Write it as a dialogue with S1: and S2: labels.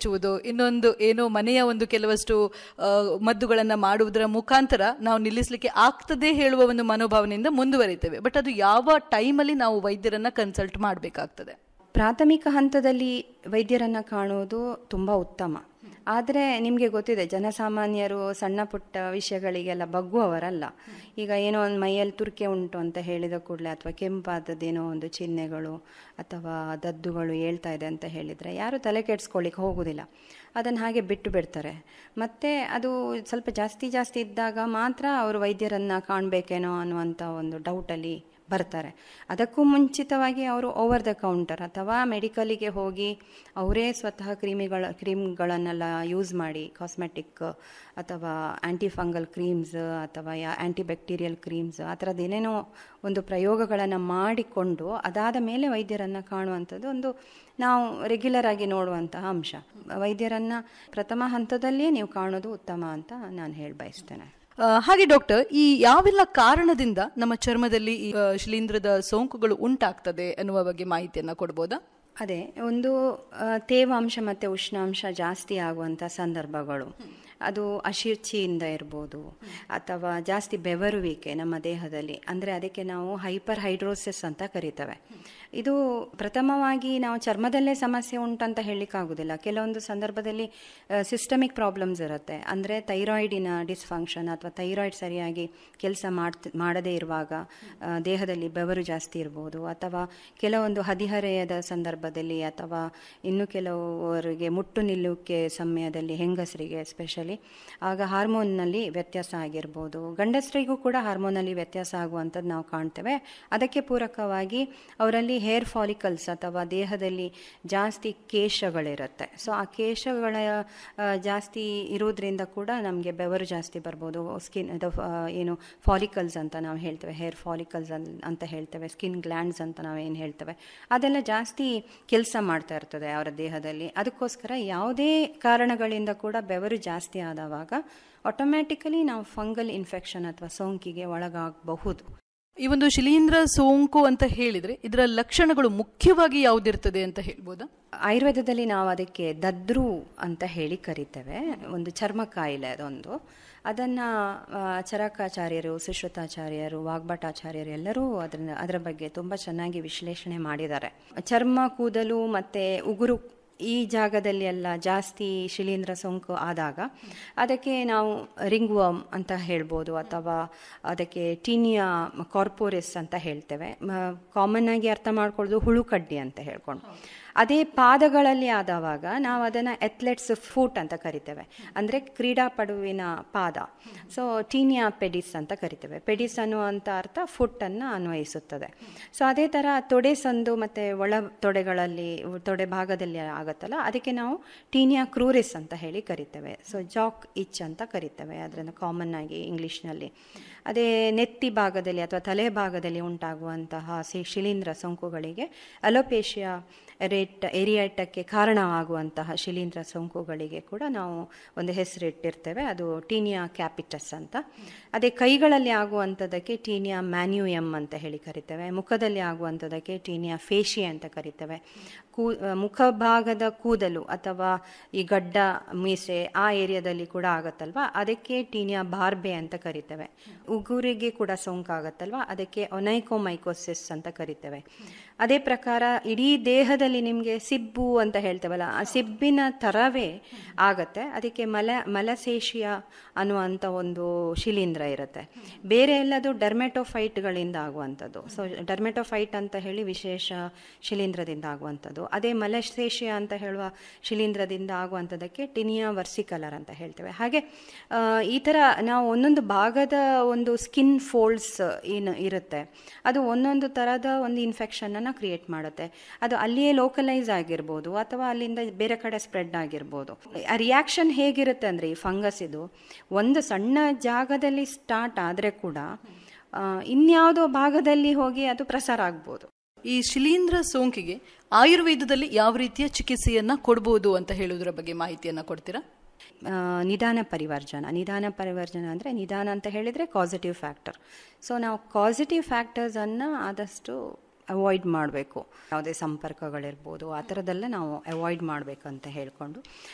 S1: ಹಚ್ಚುವುದು ಇನ್ನೊಂದು ಏನೋ ಮನೆಯ ಒಂದು ಕೆಲವಷ್ಟು ಆ, ಮದ್ದುಗಳನ್ನ ಮಾಡುವುದರ ಮುಖಾಂತರ ನಾವು ನಿಲ್ಲಿಸಲಿಕ್ಕೆ ಆಗ್ತದೆ ಹೇಳುವ ಒಂದು ಮನೋಭಾವನೆಯಿಂದ ಮುಂದುವರಿತೇವೆ ಬಟ್ ಅದು ಯಾವ ಟೈಮಲ್ಲಿ ನಾವು ವೈದ್ಯರನ್ನ ಕನ್ಸಲ್ಟ್ ಮಾಡಬೇಕಾಗ್ತದೆ
S2: ಪ್ರಾಥಮಿಕ ಹಂತದಲ್ಲಿ ವೈದ್ಯರನ್ನು ಕಾಣುವುದು ತುಂಬ ಉತ್ತಮ ಆದರೆ ನಿಮಗೆ ಗೊತ್ತಿದೆ ಜನಸಾಮಾನ್ಯರು ಸಣ್ಣ ಪುಟ್ಟ ವಿಷಯಗಳಿಗೆಲ್ಲ ಬಗ್ಗುವವರಲ್ಲ ಈಗ ಏನೋ ಒಂದು ಮೈಯಲ್ಲಿ ತುರ್ಕೆ ಉಂಟು ಅಂತ ಹೇಳಿದ ಕೂಡಲೇ ಅಥವಾ ಕೆಂಪಾದದ್ದೇನೋ ಒಂದು ಚಿಹ್ನೆಗಳು ಅಥವಾ ದದ್ದುಗಳು ಹೇಳ್ತಾ ಇದೆ ಅಂತ ಹೇಳಿದರೆ ಯಾರು ತಲೆ ಕೆಡಿಸ್ಕೊಳ್ಳಿಕ್ಕೆ ಹೋಗೋದಿಲ್ಲ ಅದನ್ನು ಹಾಗೆ ಬಿಟ್ಟು ಬಿಡ್ತಾರೆ ಮತ್ತು ಅದು ಸ್ವಲ್ಪ ಜಾಸ್ತಿ ಜಾಸ್ತಿ ಇದ್ದಾಗ ಮಾತ್ರ ಅವರು ವೈದ್ಯರನ್ನು ಕಾಣಬೇಕೇನೋ ಅನ್ನುವಂಥ ಒಂದು ಡೌಟಲ್ಲಿ ಬರ್ತಾರೆ ಅದಕ್ಕೂ ಮುಂಚಿತವಾಗಿ ಅವರು ಓವರ್ ದ ಕೌಂಟರ್ ಅಥವಾ ಮೆಡಿಕಲಿಗೆ ಹೋಗಿ ಅವರೇ ಸ್ವತಃ ಕ್ರೀಮಿಗಳ ಕ್ರೀಮ್ಗಳನ್ನೆಲ್ಲ ಯೂಸ್ ಮಾಡಿ ಕಾಸ್ಮೆಟಿಕ್ ಅಥವಾ ಆ್ಯಂಟಿ ಫಂಗಲ್ ಕ್ರೀಮ್ಸ್ ಅಥವಾ ಯಾ ಆ್ಯಂಟಿ ಬ್ಯಾಕ್ಟೀರಿಯಲ್ ಕ್ರೀಮ್ಸ್ ಆ ಥರದ್ದು ಏನೇನೋ ಒಂದು ಪ್ರಯೋಗಗಳನ್ನು ಮಾಡಿಕೊಂಡು ಅದಾದ ಮೇಲೆ ವೈದ್ಯರನ್ನು ಕಾಣುವಂಥದ್ದು ಒಂದು ನಾವು ರೆಗ್ಯುಲರ್ ಆಗಿ ನೋಡುವಂತಹ ಅಂಶ ವೈದ್ಯರನ್ನು ಪ್ರಥಮ ಹಂತದಲ್ಲಿಯೇ ನೀವು ಕಾಣೋದು ಉತ್ತಮ ಅಂತ ನಾನು ಹೇಳಿ ಬಯಸ್ತೇನೆ
S1: ಆ, ಹಾಗೆ ಡಾಕ್ಟರ್ ಈ ಯಾವೆಲ್ಲ ಕಾರಣದಿಂದ ನಮ್ಮ ಚರ್ಮದಲ್ಲಿ ಈ ಆ, ಶಿಲೀಂಧ್ರದ ಸೋಂಕುಗಳು ಉಂಟಾಗ್ತದೆ ಅನ್ನುವ ಬಗ್ಗೆ ಮಾಹಿತಿಯನ್ನ ಕೊಡ್ಬೋದಾ
S2: ಅದೇ ಒಂದು ಆ, ತೇವಾಂಶ ಮತ್ತು ಉಷ್ಣಾಂಶ ಜಾಸ್ತಿ ಆಗುವಂಥ ಸಂದರ್ಭಗಳು ಅದು ಅಶುಚಿಯಿಂದ ಇರ್ಬೋದು ಅಥವಾ ಜಾಸ್ತಿ ಬೆವರುವಿಕೆ ನಮ್ಮ ದೇಹದಲ್ಲಿ ಅಂದರೆ ಅದಕ್ಕೆ ನಾವು ಹೈಪರ್ ಹೈಡ್ರೋಸಿಸ್ ಅಂತ ಕರಿತೇವೆ ಇದು ಪ್ರಥಮವಾಗಿ ನಾವು ಚರ್ಮದಲ್ಲೇ ಸಮಸ್ಯೆ ಉಂಟಂತ ಹೇಳಲಿಕ್ಕಾಗೋದಿಲ್ಲ ಕೆಲವೊಂದು ಸಂದರ್ಭದಲ್ಲಿ ಸಿಸ್ಟಮಿಕ್ ಪ್ರಾಬ್ಲಮ್ಸ್ ಇರುತ್ತೆ ಅಂದರೆ ಥೈರಾಯ್ಡಿನ ಡಿಸ್ಫಂಕ್ಷನ್ ಅಥವಾ ಥೈರಾಯ್ಡ್ ಸರಿಯಾಗಿ ಕೆಲಸ ಮಾಡ್ತ ಮಾಡದೇ ಇರುವಾಗ ಆ, ದೇಹದಲ್ಲಿ ಬೆವರು ಜಾಸ್ತಿ ಇರ್ಬೋದು ಅಥವಾ ಕೆಲವೊಂದು ಹದಿಹರೆಯದ ಸಂದರ್ಭದಲ್ಲಿ ಅಥವಾ ಇನ್ನು ಕೆಲವರಿಗೆ ಮುಟ್ಟು ನಿಲ್ಲುವಿಕೆ ಸಮಯದಲ್ಲಿ ಹೆಂಗಸರಿಗೆ ಎಸ್ಪೆಷಲಿ ಆಗ ಹಾರ್ಮೋನ್ನಲ್ಲಿ ವ್ಯತ್ಯಾಸ ಆಗಿರ್ಬೋದು ಗಂಡಸರಿಗೂ ಕೂಡ ಹಾರ್ಮೋನಲ್ಲಿ ವ್ಯತ್ಯಾಸ ಆಗುವಂಥದ್ದು ನಾವು ಕಾಣ್ತೇವೆ ಅದಕ್ಕೆ ಪೂರಕವಾಗಿ ಅವರಲ್ಲಿ ಹೇರ್ ಫಾಲಿಕಲ್ಸ್ ಅಥವಾ ದೇಹದಲ್ಲಿ ಜಾಸ್ತಿ ಕೇಶಗಳಿರುತ್ತೆ ಸೊ ಆ ಕೇಶಗಳ ಆ, ಜಾಸ್ತಿ ಇರೋದ್ರಿಂದ ಕೂಡ ನಮಗೆ ಬೆವರು ಜಾಸ್ತಿ ಬರ್ಬೋದು ಸ್ಕಿನ್ ಅದು ಆ, ಏನು ಫಾಲಿಕಲ್ಸ್ ಅಂತ ನಾವು ಹೇಳ್ತೇವೆ ಹೇರ್ ಫಾಲಿಕಲ್ಸ್ ಅಂತ ಹೇಳ್ತೇವೆ ಸ್ಕಿನ್ ಗ್ಲ್ಯಾಂಡ್ಸ್ ಅಂತ ನಾವು ಏನು ಹೇಳ್ತೇವೆ ಅದೆಲ್ಲ ಜಾಸ್ತಿ ಕೆಲಸ ಮಾಡ್ತಾ ಇರ್ತದೆ ಅವರ ದೇಹದಲ್ಲಿ ಅದಕ್ಕೋಸ್ಕರ ಯಾವುದೇ ಕಾರಣಗಳಿಂದ ಕೂಡ ಬೆವರು ಜಾಸ್ತಿ ಆದವಾಗ ಆಟೋಮ್ಯಾಟಿಕಲಿ ನಾವು ಫಂಗಲ್ ಇನ್ಫೆಕ್ಷನ್ ಅಥವಾ ಸೋಂಕಿಗೆ ಒಳಗಾಗಬಹುದು
S1: ಈ ಒಂದು ಶಿಲೀಂಧ್ರ ಸೋಂಕು ಅಂತ ಹೇಳಿದ್ರೆ ಇದರ ಲಕ್ಷಣಗಳು ಮುಖ್ಯವಾಗಿ ಯಾವುದಿರ್ತದೆ ಅಂತ ಹೇಳ್ಬೋದಾ
S2: ಆಯುರ್ವೇದದಲ್ಲಿ ನಾವು ಅದಕ್ಕೆ ದದ್ರು ಅಂತ ಹೇಳಿ ಕರಿತೇವೆ ಒಂದು ಚರ್ಮ ಕಾಯಿಲೆ ಅದೊಂದು ಅದನ್ನು ಚರಕಾಚಾರ್ಯರು ಸುಶ್ರುತಾಚಾರ್ಯರು ವಾಗ್ಭಟಾಚಾರ್ಯರು ಎಲ್ಲರೂ ಅದನ್ನ ಅದರ ಬಗ್ಗೆ ತುಂಬ ಚೆನ್ನಾಗಿ ವಿಶ್ಲೇಷಣೆ ಮಾಡಿದ್ದಾರೆ ಚರ್ಮ ಕೂದಲು ಮತ್ತು ಉಗುರು ಈ ಜಾಗದಲ್ಲಿ ಎಲ್ಲ ಜಾಸ್ತಿ ಶಿಲೀಂಧ್ರ ಸೋಂಕು ಆದಾಗ ಅದಕ್ಕೆ ನಾವು ರಿಂಗ್ ವರ್ಮ್ ಅಂತ ಹೇಳ್ಬೋದು ಅಥವಾ ಅದಕ್ಕೆ ಟೀನಿಯಾ ಕಾರ್ಪೋರಿಸ್ ಅಂತ ಹೇಳ್ತೇವೆ ಕಾಮನ್ ಆಗಿ ಅರ್ಥ ಮಾಡ್ಕೊಳ್ಳೋದು ಹುಳುಕಡ್ಡಿ ಅಂತ ಹೇಳ್ಕೊಂಡು ಅದೇ ಪಾದಗಳಲ್ಲಿ ಆದವಾಗ ನಾವು ಅದನ್ನು ಎಥ್ಲೆಟ್ಸ್ ಫೂಟ್ ಅಂತ ಕರಿತೇವೆ ಅಂದರೆ ಕ್ರೀಡಾಪಟುವಿನ ಪಾದ ಸೊ ಟೀನಿಯಾ ಪೆಡಿಸ್ ಅಂತ ಕರಿತೇವೆ ಪೆಡಿಸ್ ಅನ್ನುವಂಥ ಅರ್ಥ ಫುಟ್ಟನ್ನು ಅನ್ವಯಿಸುತ್ತದೆ ಸೊ ಅದೇ ಥರ ತೊಡೆ ಸಂದು ಮತ್ತು ಒಳ ತೊಡೆಗಳಲ್ಲಿ ತೊಡೆ ಭಾಗದಲ್ಲಿ ಆಗುತ್ತಲ್ಲ ಅದಕ್ಕೆ ನಾವು ಟೀನಿಯಾ ಕ್ರೂರಿಸ್ ಅಂತ ಹೇಳಿ ಕರಿತೇವೆ ಸೊ ಜಾಕ್ ಇಚ್ ಅಂತ ಕರಿತೇವೆ ಅದನ್ನು ಕಾಮನ್ ಆಗಿ ಇಂಗ್ಲೀಷ್ನಲ್ಲಿ ಅದೇ ನೆತ್ತಿ ಭಾಗದಲ್ಲಿ ಅಥವಾ ತಲೆ ಭಾಗದಲ್ಲಿ ಉಂಟಾಗುವಂತಹ ಸಿ ಶಿಲೀಂಧ್ರ ಸೋಂಕುಗಳಿಗೆ ಅಲೋಪೇಶಿಯಾ ರೇಟ್ ಏರಿಯಾಟಕ್ಕೆ ಕಾರಣವಾಗುವಂತಹ ಶಿಲೀಂಧ್ರ ಸೋಂಕುಗಳಿಗೆ ಕೂಡ ನಾವು ಒಂದು ಹೆಸರಿಟ್ಟಿರ್ತೇವೆ ಅದು ಟೀನಿಯಾ ಕ್ಯಾಪಿಟಸ್ ಅಂತ ಅದೇ ಕೈಗಳಲ್ಲಿ ಆಗುವಂಥದ್ದಕ್ಕೆ ಟೀನಿಯಾ ಮ್ಯಾನ್ಯೂಯಮ್ ಅಂತ ಹೇಳಿ ಕರಿತೇವೆ ಮುಖದಲ್ಲಿ ಆಗುವಂಥದ್ದಕ್ಕೆ ಟೀನಿಯಾ ಫೇಶಿ ಅಂತ ಕರಿತೇವೆ ಕೂ ಮುಖಭಾಗದ ಕೂದಲು ಅಥವಾ ಈ ಗಡ್ಡ ಮೀಸೆ ಆ ಏರಿಯಾದಲ್ಲಿ ಕೂಡ ಆಗುತ್ತಲ್ವ ಅದಕ್ಕೆ ಟೀನಿಯಾ ಬಾರ್ಬೆ ಅಂತ ಕರಿತೇವೆ ಉಗುರಿಗೆ ಕೂಡ ಸೋಂಕಾಗತ್ತಲ್ವ ಅದಕ್ಕೆ ಒನೈಕೋಮೈಕೋಸಿಸ್ ಅಂತ ಕರಿತೇವೆ ಅದೇ ಪ್ರಕಾರ ಇಡೀ ದೇಹದಲ್ಲಿ ನಿಮಗೆ ಸಿಬ್ಬು ಅಂತ ಹೇಳ್ತೇವಲ್ಲ ಆ ಸಿಬ್ಬಿನ ಥರವೇ ಆಗತ್ತೆ ಅದಕ್ಕೆ ಮಲ ಮಲಸೇಷಿಯಾ ಅನ್ನುವಂಥ ಒಂದು ಶಿಲೀಂಧ್ರ ಇರುತ್ತೆ ಬೇರೆ ಎಲ್ಲದು ಡರ್ಮೆಟೋಫೈಟ್ಗಳಿಂದ ಆಗುವಂಥದ್ದು ಸೊ ಡರ್ಮೆಟೋಫೈಟ್ ಅಂತ ಹೇಳಿ ವಿಶೇಷ ಶಿಲೀಂಧ್ರದಿಂದ ಆಗುವಂಥದ್ದು ಅದೇ ಮಲಸೇಷಿಯಾ ಅಂತ ಹೇಳುವ ಶಿಲೀಂಧ್ರದಿಂದ ಆಗುವಂಥದ್ದಕ್ಕೆ ಟಿನಿಯಾ ವರ್ಸಿಕಲರ್ ಅಂತ ಹೇಳ್ತೇವೆ ಹಾಗೆ ಆ, ಈ ಥರ ನಾವು ಒಂದೊಂದು ಭಾಗದ ಒಂದು ಸ್ಕಿನ್ ಫೋಲ್ಡ್ಸ್ ಏನು ಇರುತ್ತೆ ಅದು ಒಂದೊಂದು ಥರದ ಒಂದು ಇನ್ಫೆಕ್ಷನನ್ನು ಕ್ರಿಯೇಟ್ ಮಾಡುತ್ತೆ ಅದು ಅಲ್ಲಿಯೇ ಲೋಕಲೈಸ್ ಆಗಿರ್ಬೋದು ಅಥವಾ ಅಲ್ಲಿಂದ ಬೇರೆ ಕಡೆ ಸ್ಪ್ರೆಡ್ ಆಗಿರ್ಬೋದು ಆ ರಿಯಾಕ್ಷನ್ ಹೇಗಿರುತ್ತೆ ಅಂದರೆ ಈ ಫಂಗಸ್ ಇದು ಒಂದು ಸಣ್ಣ ಜಾಗದಲ್ಲಿ ಸ್ಟಾರ್ಟ್ ಆದರೆ ಕೂಡ ಆ, ಇನ್ಯಾವುದೋ ಭಾಗದಲ್ಲಿ ಹೋಗಿ ಅದು ಪ್ರಸಾರ ಆಗ್ಬೋದು
S1: ಈ ಶಿಲೀಂಧ್ರ ಸೋಂಕಿಗೆ ಆಯುರ್ವೇದದಲ್ಲಿ ಯಾವ ರೀತಿಯ ಚಿಕಿತ್ಸೆಯನ್ನ ಕೊಡ್ಬೋದು ಅಂತ ಹೇಳುವುದರ ಬಗ್ಗೆ ಮಾಹಿತಿಯನ್ನ ಕೊಡ್ತೀರಾ
S2: ಆ, ನಿಧಾನ ಪರಿವರ್ಜನ ನಿಧಾನ ಪರಿವರ್ಜನ ಅಂದರೆ ನಿಧಾನ ಅಂತ ಹೇಳಿದರೆ ಪಾಸಿಟಿವ್ ಫ್ಯಾಕ್ಟರ್ ಸೊ ನಾವು ಪಾಸಿಟಿವ್ ಫ್ಯಾಕ್ಟರ್ಸನ್ನು ಆದಷ್ಟು ಅವಾಯ್ಡ್ ಮಾಡಬೇಕು ಯಾವುದೇ ಸಂಪರ್ಕಗಳಿರ್ಬೋದು ಆ ಥರದ್ದೆಲ್ಲ ನಾವು ಅವಾಯ್ಡ್ ಮಾಡಬೇಕು ಅಂತ ಹೇಳಿಕೊಂಡು